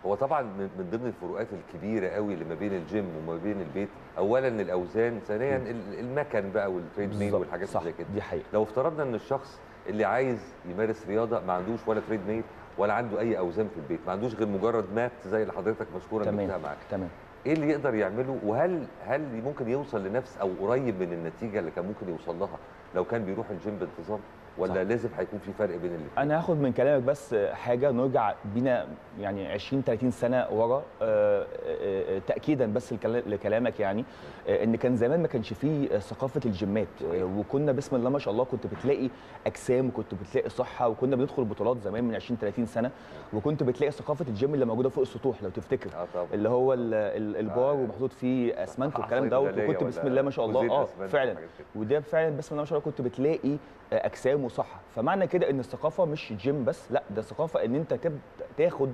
هو طبعا من من ضمن الفروقات الكبيره قوي اللي ما بين الجيم وما بين البيت اولا الاوزان ثانيا ال- المكن بقى والتريد ميل بالظبط، والحاجات صح اللي زي كده دي حقيقه لو افترضنا ان الشخص اللي عايز يمارس رياضه ما عندوش ولا تريد ميل ولا عنده اي اوزان في البيت ما عندوش غير مجرد مات زي اللي حضرتك مشكورا تمام. جبتها معاك تمام ايه اللي يقدر يعمله وهل هل ممكن يوصل لنفس او قريب من النتيجه اللي كان ممكن يوصل لها لو كان بيروح الجيم بانتظام ولا صح. لازم هيكون في فرق بين الاثنين انا هاخد من كلامك بس حاجه نرجع بينا يعني 20 30 سنه ورا آه، آه، آه، تاكيدا بس لكلا- لكلامك يعني آه، ان كان زمان ما كانش فيه ثقافه الجيمات آه، وكنا بسم الله ما شاء الله كنت بتلاقي اجسام وكنت بتلاقي صحه وكنا بندخل بطولات زمان من 20 30 سنه وكنت بتلاقي ثقافه الجيم اللي موجوده فوق السطوح لو تفتكر اه طبعا اللي هو ال- ال- البار آه. ومحطوط فيه اسمنت والكلام عصاية دوت غالية وكنت ولا بسم الله ما شاء الله وزيت اه أسمنت فعلا وحاجات كده. وده فعلا بسم الله ما شاء الله كنت بتلاقي آه، اجسام وصحه فمعنى كده ان الثقافه مش جيم بس لا ده ثقافه ان انت تبدا تاخد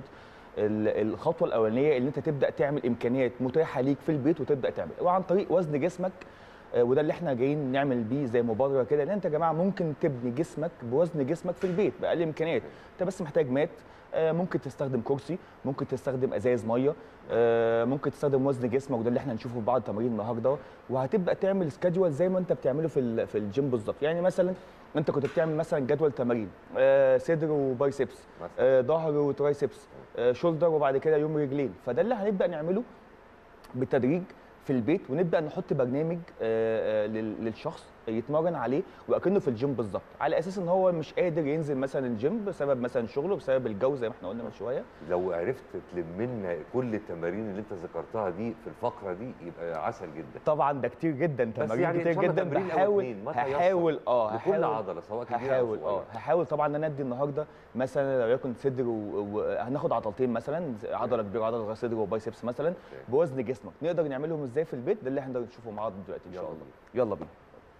ال- الخطوه الاولانيه ان انت تبدا تعمل امكانيات متاحه ليك في البيت وتبدا تعمل وعن طريق وزن جسمك آه، وده اللي احنا جايين نعمل بيه زي مبادره كده ان انت يا جماعه ممكن تبني جسمك بوزن جسمك في البيت باقل امكانيات انت بس محتاج مات آه، ممكن تستخدم كرسي ممكن تستخدم ازايز ميه آه، ممكن تستخدم وزن جسمك وده اللي احنا هنشوفه في بعض التمارين النهارده وهتبدا تعمل سكادجوال زي ما انت بتعمله في ال- في الجيم بالظبط يعني مثلا انت كنت بتعمل مثلا جدول تمارين آه، صدر وبايسبس مثلا آه، ظهر وترايسبس آه، شولدر وبعد كده يوم رجلين فده اللي هنبدا نعمله بالتدريج في البيت ونبدا نحط برنامج آه، آه، لل- للشخص يتمرن عليه وكانه في الجيم بالظبط على اساس ان هو مش قادر ينزل مثلا الجيم بسبب مثلا شغله بسبب الجو زي ما احنا قلنا من شويه لو عرفت تلم لنا كل التمارين اللي انت ذكرتها دي في الفقره دي يبقى عسل جدا طبعا ده كتير جدا تمارين يعني إن كتير شاء الله جدا تمرين أو بحاول اتنين، ما تيسر. هحاول اه لكل هحاول عضله سواء كبيره هحاول او اه صغيره هحاول طبعا ان انا ادي النهارده مثلا لو يكن صدر وهناخد عضلتين مثلا عضله كبيره عضله صدر وبايسبس مثلا بوزن جسمك نقدر نعملهم ازاي في البيت ده اللي احنا نشوفه مع بعض دلوقتي ان شاء يلا الله يلا بينا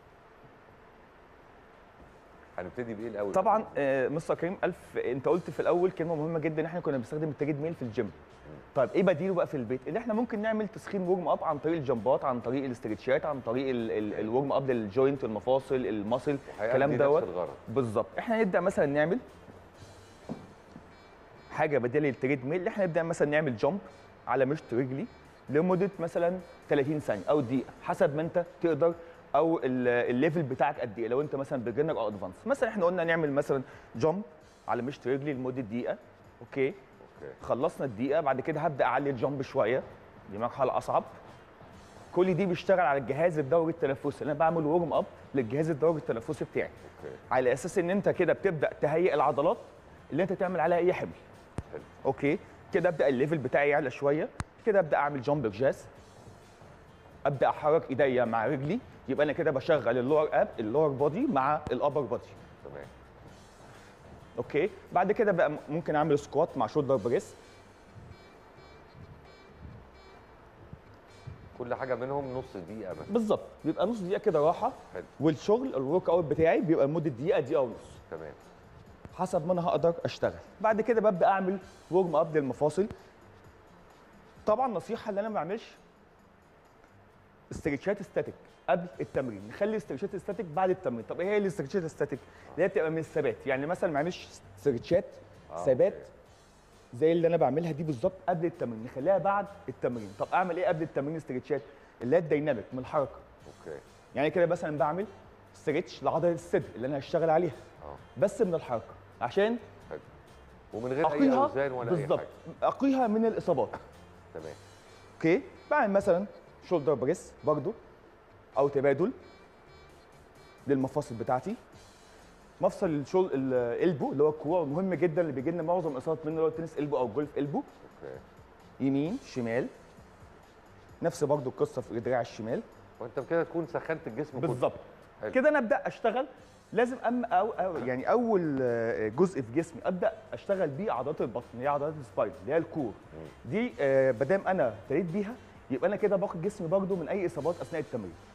هنبتدي بايه الاول طبعا آه، مستر كريم الف انت قلت في الاول كلمه مهمه جدا ان احنا كنا بنستخدم التريد ميل في الجيم طيب ايه بديله بقى في البيت ان احنا ممكن نعمل تسخين ورم اب عن طريق الجمبات عن طريق الاسترتشات عن طريق الورم اب للجوينت المفاصل المصل الكلام وهيأدي دوت نفس الغرض بالظبط احنا نبدا مثلا نعمل حاجه بديله للتريد ميل احنا نبدا مثلا نعمل جامب على مشط رجلي لمده مثلا 30 ثانيه او دقيقه حسب ما انت تقدر او ال- الليفل بتاعك قد ايه لو انت مثلا بيجنر او ادفانس مثلا احنا قلنا نعمل مثلا جامب على مشط رجلي لمده دقيقه اوكي اوكي خلصنا الدقيقه بعد كده هبدا اعلي الجامب شويه دي مرحله اصعب كل دي بيشتغل على الجهاز الدوري التنفسي انا بعمل ورم اب للجهاز الدوري التنفسي بتاعي اوكي على اساس ان انت كده بتبدا تهيئ العضلات اللي انت تعمل عليها اي حمل حلو. اوكي كده ابدا الليفل بتاعي يعلى شويه كده ابدا اعمل جامب جاز ابدا احرك ايديا مع رجلي يبقى انا كده بشغل اللور اب اللور بودي مع الابر بودي تمام اوكي بعد كده بقى ممكن اعمل سكوات مع شولدر بريس كل حاجه منهم نص دقيقه مثلا بالظبط بيبقى نص دقيقه كده راحه حلو والشغل الورك اوت بتاعي بيبقى لمده دقيقه دقيقه ونص تمام حسب ما انا هقدر اشتغل بعد كده ببدا اعمل ورم اب للمفاصل طبعا نصيحه ان انا ما اعملش استرتشات ستاتيك قبل التمرين نخلي الاسترتشات ستاتيك بعد التمرين طب ايه هي الاسترتشات ستاتيك اللي هي بتبقى من الثبات يعني مثلا ما اعملش استرتشات آه، ثبات أوكي. زي اللي انا بعملها دي بالظبط قبل التمرين نخليها بعد التمرين طب اعمل ايه قبل التمرين استرتشات اللي هي الديناميك من الحركه اوكي يعني كده مثلا بعمل استرتش لعضله الصدر اللي انا هشتغل عليها اه بس من الحركه عشان حلو ومن غير اي اقيها اوزان ولا اي بالظبط حاجه اقيها من الاصابات تمام اوكي بعمل مثلا شولدر بريس برضو او تبادل للمفاصل بتاعتي مفصل الشول الالبو اللي هو الكوع مهم جدا اللي بيجي لنا معظم الاصابات منه اللي هو التنس البو او الجولف البو اوكي يمين شمال نفس برضو القصه في الدراع الشمال وانت بكده تكون سخنت الجسم كله بالظبط حلو. كده انا ابدا اشتغل لازم أم أو, أو يعني اول آه، جزء في جسمي ابدا اشتغل بيه عضلات البطن اللي هي عضلات السباين اللي هي الكور دي ما دام انا ابتديت بيها يبقى انا كده باخد جسمي برضو من اي اصابات اثناء التمرين